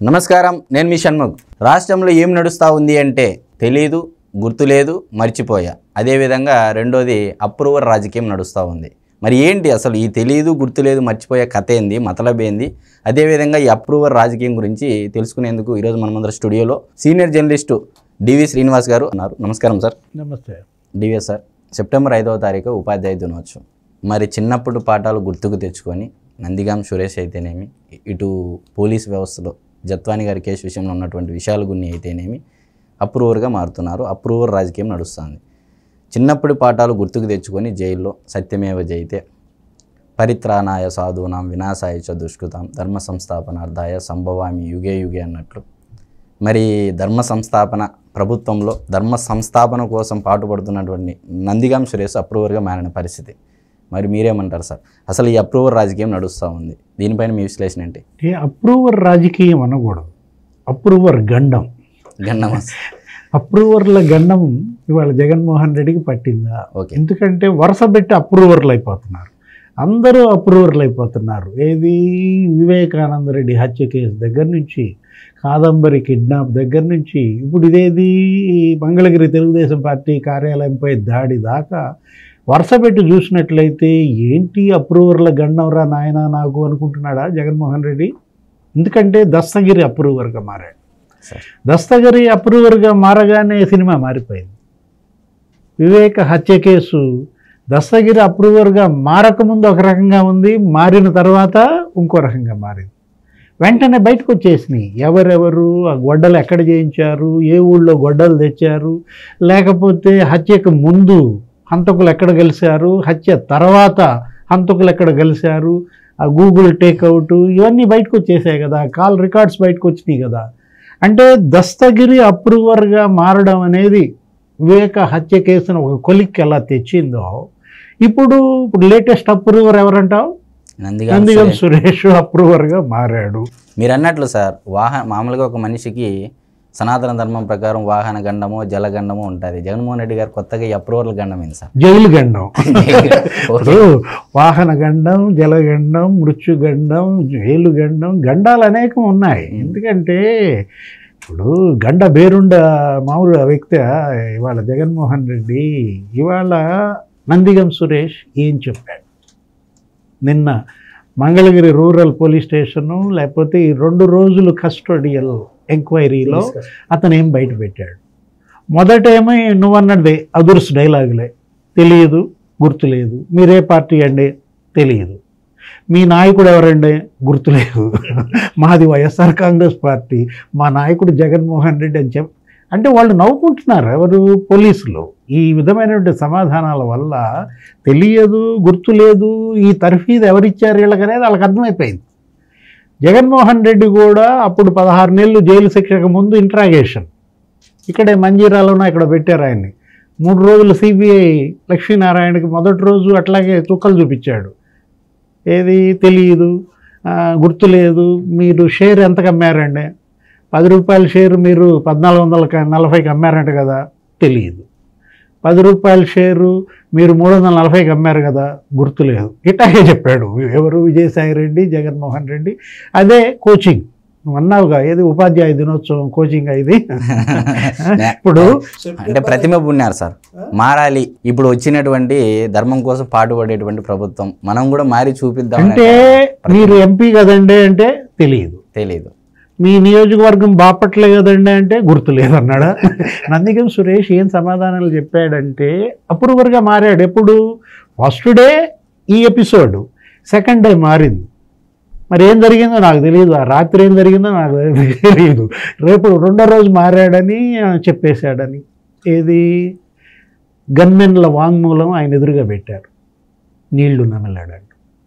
నమస్కారం నేను మీ షణ్ముగ్ రాష్ట్రంలో ఏం నడుస్తూ ఉంది అంటే తెలియదు గుర్తులేదు మర్చిపోయా అదేవిధంగా రెండోది అప్రూవర్ రాజకీయం నడుస్తూ ఉంది మరి ఏంటి అసలు ఈ తెలియదు గుర్తులేదు మర్చిపోయే కథ ఏంది మతలబ్ ఏంది అదేవిధంగా ఈ అప్రూవర్ రాజకీయం గురించి తెలుసుకునేందుకు ఈరోజు మనమందరం స్టూడియోలో సీనియర్ జర్నలిస్టు డివి శ్రీనివాస్ గారు ఉన్నారు నమస్కారం సార్ నమస్తే డివిఎస్ సార్ సెప్టెంబర్ ఐదవ తారీఖు ఉపాధ్యాయ దినోత్సవం మరి చిన్నప్పుడు పాఠాలు గుర్తుకు తెచ్చుకొని నందిగాం సురేష్ అయితేనేమి ఇటు పోలీస్ వ్యవస్థలో జత్వాని గారి కేసు విషయంలో ఉన్నటువంటి విషయాల గురించి అయితేనేమి అప్రూవర్గా మారుతున్నారు అప్రూవర్ రాజకీయం నడుస్తుంది చిన్నప్పుడు పాఠాలు గుర్తుకు తెచ్చుకొని జైల్లో సత్యమేవ జయితే పరిత్రాణాయ సాధూనాం వినాశాయ చ దుష్కృతాం ధర్మ సంస్థాపనార్థాయ సంభవామి యుగే యుగే అన్నట్లు మరి ధర్మ సంస్థాపన ప్రభుత్వంలో ధర్మ సంస్థాపన కోసం పాటుపడుతున్నటువంటి నందిగాం సురేష్ అప్రూవర్గా మారిన పరిస్థితి మరి మీరేమంటారు సార్ అసలు ఈ అప్రూవర్ రాజకీయం నడుస్తూ ఉంది దీనిపైన మీ విశ్లేషణ ఏంటి ఏ అప్రూవర్ రాజకీయం అనకూడదు అప్రూవర్ గండం గన్నమాస్ అప్రూవర్ల గండం ఇవాళ జగన్మోహన్ రెడ్డికి పట్టిందా ఓకే ఎందుకంటే వరుస పెట్టి అప్రూవర్లు అయిపోతున్నారు అందరూ అప్రూవర్లు అయిపోతున్నారు ఏది వివేకానంద రెడ్డి హత్య కేసు దగ్గర నుంచి కాదంబరి కిడ్నాప్ దగ్గర నుంచి ఇప్పుడు ఇదేది మంగళగిరి తెలుగుదేశం పార్టీ కార్యాలయంపై దాడి దాకా వరుస పెట్టి చూసినట్లయితే ఏంటి అప్రూవర్ల గండంరా నాయన నాకు అనుకుంటున్నాడా జగన్మోహన్ రెడ్డి ఎందుకంటే దస్తగిరి అప్రూవర్గా మారాడు సార్ దస్తగిరి అప్రూవర్గా మారగానే సినిమా మారిపోయింది వివేక హత్య కేసు దస్తగిరి అప్రూవర్గా మారకముందు ఒక రకంగా ఉంది మారిన తర్వాత ఇంకో రకంగా మారింది వెంటనే బయటకు వచ్చేసినాయి ఎవరెవరు ఆ గొడ్డలు ఎక్కడ చేయించారు ఏ ఊళ్ళో గొడ్డలు తెచ్చారు లేకపోతే హత్యకు ముందు హంతకులు ఎక్కడ కలిశారు హత్య తర్వాత హంతకులు ఎక్కడ కలిశారు ఆ గూగుల్ టేక్అవుట్ ఇవన్నీ బయటకు వచ్చేసాయి కదా కాల్ రికార్డ్స్ బయటకు వచ్చినాయి కదా అంటే దస్తగిరి అప్రూవర్గా మారడం అనేది వివేక హత్య కేసును ఒక కొలిక్కి ఎలా తెచ్చిందో ఇప్పుడు ఇప్పుడు లేటెస్ట్ అప్రూవర్ ఎవరంటావు నందిగాం నందిగం సురేష్. సురేష్ అప్రూవర్గా మారాడు మీరు అన్నట్లు సార్ వాహన మామూలుగా ఒక మనిషికి సనాతన ధర్మం ప్రకారం వాహన గండము జలగండము ఉంటుంది జగన్మోహన్ రెడ్డి గారు కొత్తగా ఈ అప్రూవర్ల గండం ఏంది సార్ జైలు గండం ఓకే. ఇప్పుడు వాహన గండం జలగండం మృత్యుగండం జైలు గండం గండాలు అనేకం ఉన్నాయి ఎందుకంటే ఇప్పుడు గండ బేరుండ మామూలు వ్యక్తి ఇవాళ జగన్మోహన్ రెడ్డి ఇవాళ నందిగం సురేష్ ఏం చెప్పాడు నిన్న మంగళగిరి రూరల్ పోలీస్ స్టేషను లేకపోతే ఈ రెండు రోజులు కస్టోడియల్ ఎంక్వైరీలో అతను ఏం బయట పెట్టాడు మొదటేమో నువ్వన్నది అదుర్స్ డైలాగులే తెలియదు గుర్తులేదు మీరే పార్టీ అండి తెలియదు మీ నాయకుడు ఎవరండి గుర్తులేదు మాది వైఎస్ఆర్ కాంగ్రెస్ పార్టీ మా నాయకుడు జగన్మోహన్ రెడ్డి అని చెప్ అంటే వాళ్ళు నవ్వుకుంటున్నారు ఎవరు పోలీసులు ఈ విధమైనటువంటి సమాధానాల వల్ల తెలియదు గుర్తులేదు ఈ తర్ఫీదు ఎవరిచ్చారు వీళ్ళకనేది వాళ్ళకి అర్థమైపోయింది జగన్మోహన్ రెడ్డి కూడా అప్పుడు పదహారు నెలలు జైలు శిక్షకు ముందు ఇంట్రాగేషన్ ఇక్కడే మంజీరాలోన ఇక్కడ పెట్టారు ఆయన్ని మూడు రోజులు సిబిఐ లక్ష్మీనారాయణకి మొదటి రోజు అట్లాగే చుక్కలు చూపించాడు ఏది తెలియదు ఆ, గుర్తులేదు మీరు షేర్ ఎంతకు అమ్మారండి పది రూపాయల షేర్ మీరు పద్నాలుగు వందల నలభైకి అమ్మారంట కదా తెలియదు పది రూపాయల షేరు మీరు మూడు వందల నలభైకి అమ్మారు కదా గుర్తులేదు ఇట్లాగే చెప్పాడు ఎవరు విజయసాయి రెడ్డి జగన్మోహన్ రెడ్డి అదే కోచింగ్ నువ్వు అన్నావుగా ఏది ఉపాధ్యాయ దినోత్సవం కోచింగ్ ఇది ఇప్పుడు అంటే ప్రతిమ పుణ్యారు సార్ మారాలి ఇప్పుడు వచ్చినటువంటి ధర్మం కోసం పాటుపడేటువంటి ప్రభుత్వం మనం కూడా మారి చూపిద్దాం అంటే మీరు ఎంపీ కదండి అంటే తెలియదు తెలియదు మీ నియోజకవర్గం బాపట్లే కదండి అంటే గుర్తులేదు అన్నాడా నందిగం సురేష్ ఏం సమాధానాలు చెప్పాడంటే అప్రూవర్గా మారాడు ఎప్పుడు ఫస్ట్ డే ఈ ఎపిసోడ్ సెకండ్ డే మారింది మరి ఏం జరిగిందో నాకు తెలియదు ఆ రాత్రి ఏం జరిగిందో నాకు తెలియదు రేపు రెండో రోజు మారాడని ఆ, చెప్పేశాడని ఏది గన్మెన్ల వాంగ్మూలం ఆయన ఎదురుగా పెట్టారు నీళ్లు నమిలాడంట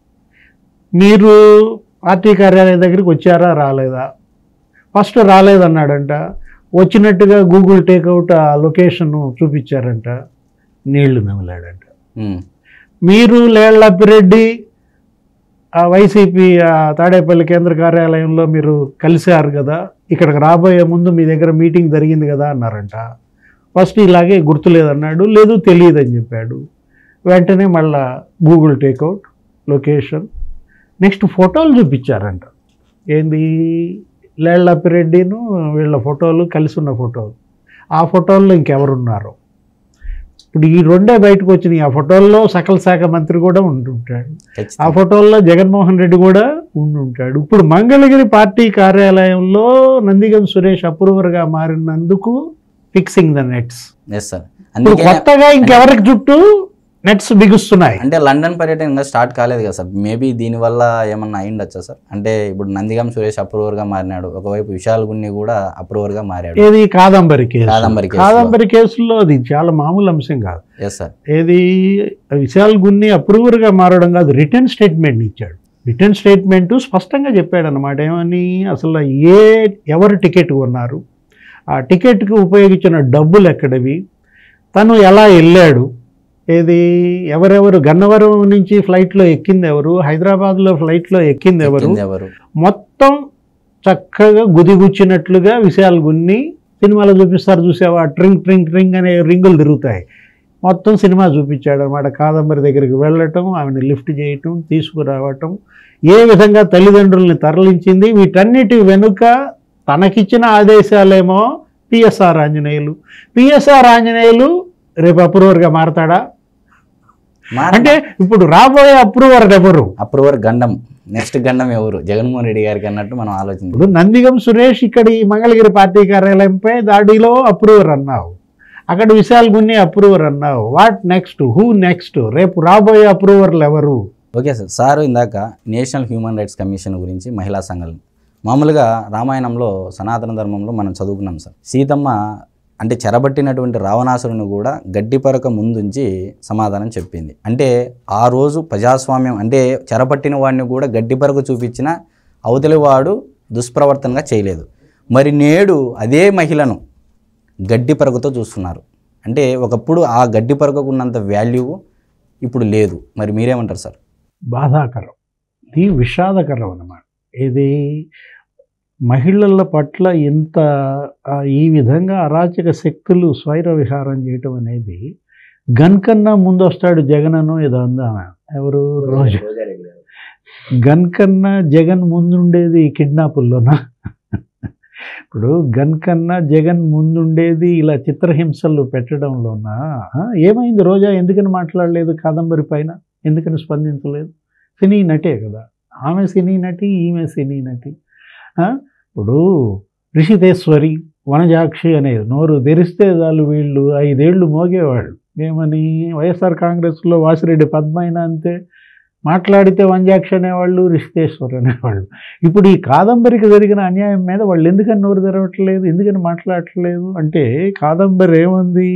మీరు పార్టీ కార్యాలయం దగ్గరికి వచ్చారా రాలేదా ఫస్ట్ రాలేదన్నాడంట వచ్చినట్టుగా గూగుల్ టేక్అవుట్ ఆ లొకేషన్ చూపించారంట నీళ్లు నమిలాడంట ఉమ్. మీరు లేళ్లప్పిరెడ్డి ఆ వైసీపీ ఆ తాడేపల్లి కేంద్ర కార్యాలయంలో మీరు కలిశారు కదా ఇక్కడికి రాబోయే ముందు మీ దగ్గర మీటింగ్ జరిగింది కదా అన్నారంట ఫస్ట్ ఇలాగే గుర్తులేదన్నాడు లేదు తెలియదు అని చెప్పాడు వెంటనే మళ్ళా గూగుల్ టేక్అవుట్ లొకేషన్ నెక్స్ట్ ఫోటోలు చూపించారంట ఏంది లేళ్లప్పిరెడ్డిను వీళ్ళ ఫోటోలు కలిసి ఉన్న ఫోటోలు ఆ ఫోటోల్లో ఇంకెవరున్నారు ఇప్పుడు ఈ రెండే బయటకు వచ్చినాయి ఆ ఫోటోల్లో సకల శాఖ మంత్రి కూడా ఉంటుంటాడు ఆ ఖచ్చితంగా ఫోటోల్లో జగన్మోహన్ రెడ్డి కూడా ఉండుంటాడు ఇప్పుడు మంగళగిరి పార్టీ కార్యాలయంలో నందిగం సురేష్ అప్రూవర్గా మారినందుకు fixing the nets yes sir ఇప్పుడు అందుకే కొత్తగా ఇంకెవరికి చుట్టూ నెట్స్ బిగుస్తున్నాయి అంటే లండన్ పర్యటన ఇంకా స్టార్ట్ కాలేదు కదా సార్ మేబీ దీనివల్ల ఏమన్నా అయిండొచ్చా సార్ అంటే ఇప్పుడు నందిగం సురేష్ అప్రూవర్గా మారినాడు ఒకవైపు విశాల్ గున్ని కూడా అప్రూవర్గా మారాడు ఏది కాదంబరి కేసు కాదంబరి కేసులో. కాదంబరి కేసులో అది చాలా మామూలు అంశం కాదు ఎస్ సార్ ఏది విశాల్ గున్ని అప్రూవర్గా మారడం కాదు రిటర్న్ స్టేట్మెంట్ ఇచ్చాడు రిటర్న్ స్టేట్మెంట్ స్పష్టంగా చెప్పాడు అనమాట ఏమని అసలు ఏ ఎవరు టికెట్ కొన్నారు ఆ టికెట్కి ఉపయోగించిన డబ్బులు ఎక్కడవి తను ఎలా వెళ్ళాడు ఏది ఎవరెవరు గన్నవరం నుంచి ఫ్లైట్లో ఎక్కింది ఎవరు హైదరాబాద్లో ఫ్లైట్లో ఎక్కింది ఎవరు ఎక్కింది ఎవరు మొత్తం చక్కగా గుదిగుచ్చినట్లుగా విషయాలు గున్ని సినిమాలో చూపిస్తారు చూసావా ట్రింగ్ ట్రింగ్ ట్రింగ్ అనే రింగులు తిరుగుతాయి మొత్తం సినిమా చూపించాడు అనమాట కాదంబరి దగ్గరికి వెళ్ళటం ఆమెను లిఫ్ట్ చేయటం తీసుకురావటం ఏ విధంగా తల్లిదండ్రుల్ని తరలించింది వీటన్నిటి వెనుక తనకిచ్చిన ఆదేశాలేమో పిఎస్ఆర్ ఆంజనేయులు పిఎస్ఆర్ ఆంజనేయులు రేపు అప్రూవర్గా మారతాడా అంటే ఇప్పుడు రాబోయే అప్రూవర్ ఎవరు అప్రూవర్ గండం నెక్స్ట్ గండం ఎవరు జగన్మోహన్ రెడ్డి గారికి అన్నట్టు మనం ఆలోచించాం ఇప్పుడు నందిగం సురేష్ ఇక్కడ ఈ మంగళగిరి పార్టీ కార్యాలయంపై దాడిలో అప్రూవర్ అన్నావు అక్కడ విశాల్ గున్ని అప్రూవర్ అన్నావు వాట్ నెక్స్ట్ హూ నెక్స్ట్ రేపు రాబోయే అప్రూవర్లు ఎవరు ఓకే సార్ సార్ ఇందాక నేషనల్ హ్యూమన్ రైట్స్ కమిషన్ గురించి మహిళా సంఘాలు మామూలుగా రామాయణంలో సనాతన ధర్మంలో మనం చదువుకున్నాం సార్ సీతమ్మ అంటే చెరబట్టినటువంటి రావణాసురుని కూడా గడ్డిపరక ముందుంచి సమాధానం చెప్పింది అంటే ఆ రోజు ప్రజాస్వామ్యం అంటే చెరపట్టిన వాడిని కూడా గడ్డిపరకు చూపించిన అవతలి వాడు దుష్ప్రవర్తనగా చేయలేదు మరి నేడు అదే మహిళను గడ్డి పరకతో చూస్తున్నారు అంటే ఒకప్పుడు ఆ గడ్డి పరకకు ఉన్నంత వాల్యూ ఇప్పుడు లేదు మరి మీరేమంటారు సార్ బాధాకరం ఇది విషాదకరం అన్నమాట ఇది మహిళల పట్ల ఇంత ఆ, ఈ విధంగా అరాచక శక్తులు స్వైర విహారం చేయటం అనేది గన్ కన్నా ముందు వస్తాడు జగనను ఏదో అందామా ఎవరు రోజు గన్ కన్నా జగన్ ముందుండేది కిడ్నాపుల్లోనా ఇప్పుడు గన్ కన్నా జగన్ ముందుండేది ఇలా చిత్రహింసలు పెట్టడంలోనా ఆ, ఏమైంది రోజా ఎందుకని మాట్లాడలేదు కాదంబరి పైన ఎందుకని స్పందించలేదు సినీ నటే కదా ఆమె సినీ నటి ఈమె సినీ నటి ఆ, ఇప్పుడు రిషితేశ్వరి వనజాక్షి అనేది నోరు తెరిస్తే చాలు వీళ్ళు ఐదేళ్లు మోగేవాళ్ళు ఏమని వైఎస్ఆర్ కాంగ్రెస్లో వాసిరెడ్డి పద్మైన అంతే మాట్లాడితే వంజాక్షి అనేవాళ్ళు రిషితేశ్వర్ అనేవాళ్ళు ఇప్పుడు ఈ కాదంబరికి జరిగిన అన్యాయం మీద వాళ్ళు ఎందుకని నోరు తెరవట్లేదు ఎందుకని మాట్లాడట్లేదు అంటే కాదంబరి ఏముంది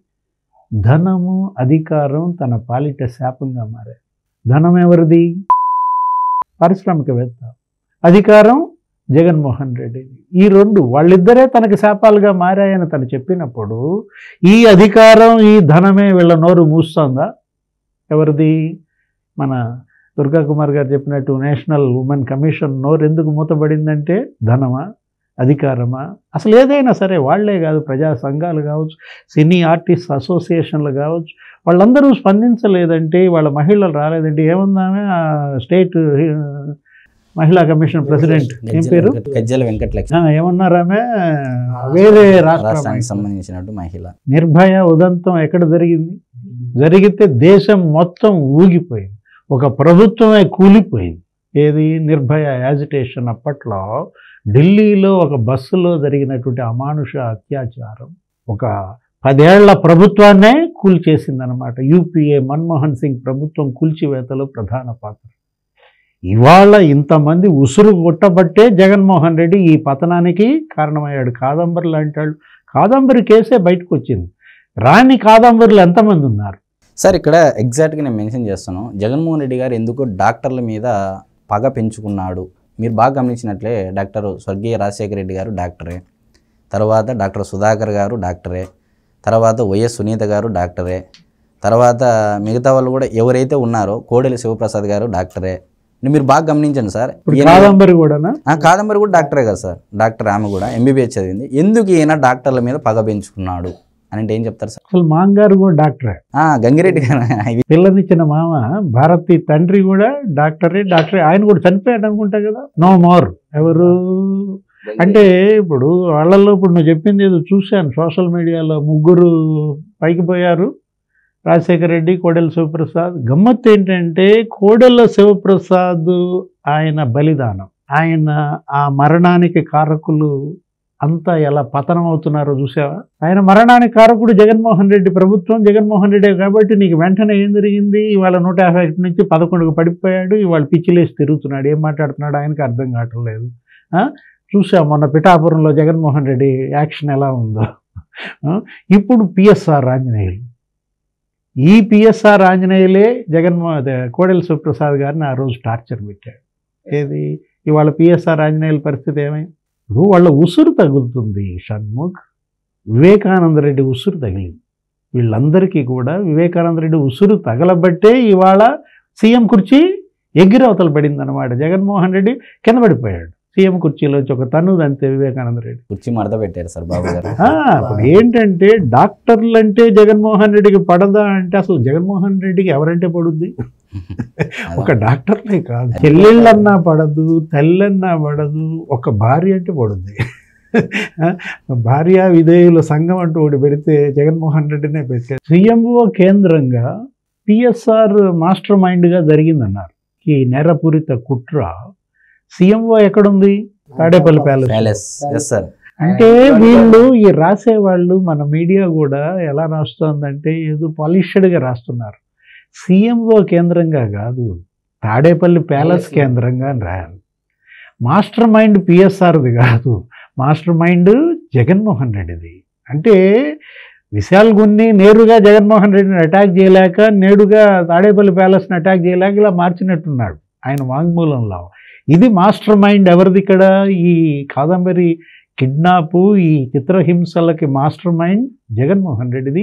ధనము అధికారం తన పాలిట శాపంగా మారాయి ధనం ఎవరిది పారిశ్రామికవేత్త అధికారం జగన్మోహన్ రెడ్డి ఈ రెండు వాళ్ళిద్దరే తనకి శాపాలుగా మారాయని తను చెప్పినప్పుడు ఈ అధికారం ఈ ధనమే వీళ్ళ నోరు మూస్తుందా ఎవరిది మన దుర్గా కుమార్ గారు చెప్పినట్టు నేషనల్ ఉమెన్ కమిషన్ నోరు ఎందుకు మూతబడిందంటే ధనమా అధికారమా అసలు ఏదైనా సరే వాళ్ళే కాదు ప్రజా సంఘాలు కావచ్చు సినీ ఆర్టిస్ట్ అసోసియేషన్లు కావచ్చు వాళ్ళందరూ స్పందించలేదంటే వాళ్ళ మహిళలు రాలేదంటే ఏముందామే ఆ స్టేట్ మహిళా కమిషన్ ప్రెసిడెంట్ ఏం పేరు గజ్జల వెంకటలక్ష్మి ఆ, ఏమన్నారామె వేరే రాష్ట్రం రాష్ట్రానికి సంబంధించినట్టు మహిళ నిర్భయ ఉదంతం ఎక్కడ జరిగింది జరిగితే దేశం మొత్తం ఊగిపోయింది ఒక ప్రభుత్వమే కూలిపోయింది ఏది నిర్భయ యాజిటేషన్ అప్పట్లో ఢిల్లీలో ఒక బస్సులో జరిగినటువంటి అమానుష అత్యాచారం ఒక పదేళ్ల ప్రభుత్వాన్నే కూల్చేసిందనమాట యూపీఏ మన్మోహన్ సింగ్ ప్రభుత్వం కూల్చివేతలో ప్రధాన పాత్ర ఇవాళ ఇంతమంది ఉసురు కొట్టబట్టే జగన్మోహన్ రెడ్డి ఈ పతనానికి కారణమయ్యాడు కాదంబరి లాంటి వాళ్ళు కాదంబరి కేసే బయటకు వచ్చింది రాని కాదంబరులు ఎంతమంది ఉన్నారు సార్ ఇక్కడ ఎగ్జాక్ట్గా నేను మెన్షన్ చేస్తాను జగన్మోహన్ రెడ్డి గారు ఎందుకు డాక్టర్ల మీద పగ పెంచుకున్నాడు మీరు బాగా గమనించినట్లే డాక్టర్ స్వర్గీయ రాజశేఖర రెడ్డి గారు డాక్టరే తర్వాత డాక్టర్ సుధాకర్ గారు డాక్టరే తర్వాత వైఎస్ సునీత గారు డాక్టరే తర్వాత మిగతా వాళ్ళు కూడా ఎవరైతే ఉన్నారో కోడెల శివప్రసాద్ గారు డాక్టరే మీరు బాగా గమనించండి సార్ ఇప్పుడు ఈయన- కాదంబరి కూడానా ఆ, కాదంబరి కూడా డాక్టరే కదా సార్ డాక్టర్ ఆమె కూడా ఎంబీబీఎస్ చదివింది ఎందుకు ఈయన డాక్టర్ల మీద పగ పెంచుకున్నాడు అని అంటే ఏం చెప్తారు సార్ అసలు మాంగారు కూడా డాక్టరే ఆ, గంగిరెడ్డి గారు ఇది పిల్లనిచ్చిన మామ భారతి తండ్రి కూడా డాక్టరే డాక్టరే ఆయన కూడా చనిపోయాడు అనుకుంటా కదా నో మోర్ ఎవరు అంటే ఇప్పుడు వాళ్ళల్లో ఇప్పుడు నువ్వు చెప్పింది ఏదో చూశాను సోషల్ మీడియాలో ముగ్గురు పైకి పోయారు రాజశేఖర రెడ్డి కోడెల శివప్రసాద్ గమ్మత్ ఏంటంటే కోడెల శివప్రసాద్ ఆయన బలిదానం ఆయన ఆ మరణానికి కారకులు అంతా ఎలా పతనం అవుతున్నారో చూసావా ఆయన మరణానికి కారకుడు జగన్మోహన్ రెడ్డి ప్రభుత్వం జగన్మోహన్ రెడ్డి కాబట్టి నీకు వెంటనే ఏం జరిగింది ఇవాళ నూట యాభై ఒకటి నుంచి పదకొండుకు పడిపోయాడు ఇవాళ పిచ్చిలేసి తిరుగుతున్నాడు ఏం మాట్లాడుతున్నాడు ఆయనకి అర్థం కావట్లేదు ఆ? చూసాం మొన్న పిఠాపురంలో జగన్మోహన్ రెడ్డి యాక్షన్ ఎలా ఉందో ఆ? ఇప్పుడు పిఎస్ఆర్ ఆంజనేయులు ఈ పిఎస్ఆర్ ఆంజనేయులే జగన్మో అదే కోడెల సుప్రసాద్ గారిని ఆ రోజు టార్చర్ పెట్టాడు ఏది ఇవాళ పిఎస్ఆర్ ఆంజనేయుల పరిస్థితి ఏమైంది ఇప్పుడు వాళ్ళ ఉసురు తగులుతుంది షణ్ముఖ్ వివేకానంద రెడ్డి ఉసురు తగిలింది వీళ్ళందరికీ కూడా వివేకానంద రెడ్డి ఉసురు తగలబట్టే ఇవాళ సీఎం కుర్చీ ఎగిరవతలు పడింది అనమాట జగన్మోహన్ రెడ్డి కింద పడిపోయాడు సీఎం కుర్చీలోంచి ఒక తన్ను అంతే వివేకానంద రెడ్డి కుర్చీ మడత పెట్టారు సార్ బాబు గారు ఆ, ఇప్పుడు ఏంటంటే డాక్టర్లు అంటే జగన్మోహన్ రెడ్డికి పడదా అంటే అసలు జగన్మోహన్ రెడ్డికి ఎవరంటే పడుద్ది ఒక డాక్టర్లే కాదు చెల్లెళ్ళన్నా పడదు తల్లన్నా పడదు ఒక భార్య అంటే పడుద్ది ఆ, భార్య విధేయుల సంఘం అంటూ ఒకటి పెడితే జగన్మోహన్ రెడ్డినే పెట్టారు సీఎంఓ కేంద్రంగా పిఎస్ఆర్ మాస్టర్ మైండ్గా జరిగిందన్నారు ఈ నేరపూరిత కుట్ర సీఎంఓ ఎక్కడుంది Tadepalli palace palace yes sir అంటే వీళ్ళు ఈ రాసేవాళ్ళు మన మీడియా కూడా ఎలా రాస్తోందంటే ఏదో పాలిష్డ్గా రాస్తున్నారు సీఎంఓ కేంద్రంగా కాదు తాడేపల్లి ప్యాలెస్ కేంద్రంగా అని రాయాలి మాస్టర్ మైండ్ పిఎస్ఆర్ది కాదు మాస్టర్ మైండ్ జగన్మోహన్ రెడ్డిది అంటే విశాల్ గున్ని నేరుగా జగన్మోహన్ రెడ్డిని అటాక్ చేయలేక నేరుగా తాడేపల్లి ప్యాలెస్ని అటాక్ చేయలేక ఇలా మార్చినట్టున్నాడు ఆయన వాంగ్మూలంలో ఇది మాస్టర్ మైండ్ ఎవరిది ఇక్కడ ఈ కాదంబరి కిడ్నాప్ ఈ చిత్రహింసలకి మాస్టర్ మైండ్ జగన్మోహన్ రెడ్డిది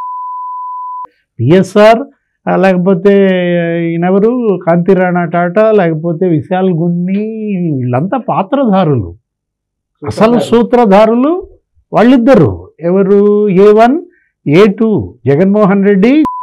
పిఎస్ఆర్ లేకపోతే ఈయనెవరు కాంతిరాణా టాటా లేకపోతే విశాల్ గున్ని వీళ్ళంతా పాత్రధారులు అసలు సూత్రధారులు వాళ్ళిద్దరు ఎవరు A one A two Jaganmohan Reddy